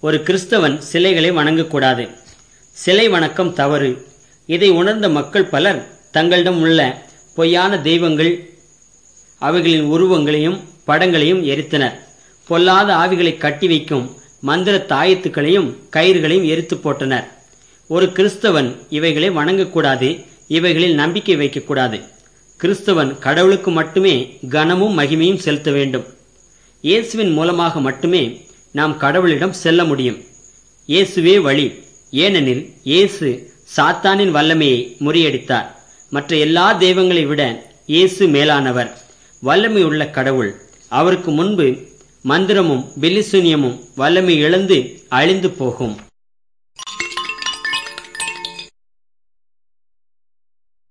ஒரு கிறிஸ்தவன் சிலைகளை வணங்கக்கூடாது சிலை வணக்கம் தவறு இதை உணர்ந்த மக்கள் பலர் தங்களிடம் உள்ள பொய்யான தெய்வங்கள் அவைகளின் உருவங்களையும் படங்களையும் எரித்தனர் பொல்லாத ஆவிகளை கட்டி வைக்கும் மந்திர தாயத்துக்களையும் கயிறுகளையும் எரித்து போட்டனர் ஒரு கிறிஸ்தவன் இவைகளை வணங்கக்கூடாது இவைகளில் நம்பிக்கை வைக்கக்கூடாது கிறிஸ்தவன் கடவுளுக்கு மட்டுமே கனமும் மகிமையும் செலுத்த வேண்டும் இயேசுவின் மூலமாக மட்டுமே நாம் கடவுளிடம் செல்ல முடியும் இயேசுவே வழி ஏனெனில் இயேசு சாத்தானின் வல்லமையை முறியடித்தார் மற்ற எல்லா தெய்வங்களை விட இயேசு மேலானவர் வல்லமை உள்ள கடவுள் அவருக்கு முன்பு மந்திரமும் பில்லிசூனியமும் வல்லமை இழந்து அழிந்து போகும்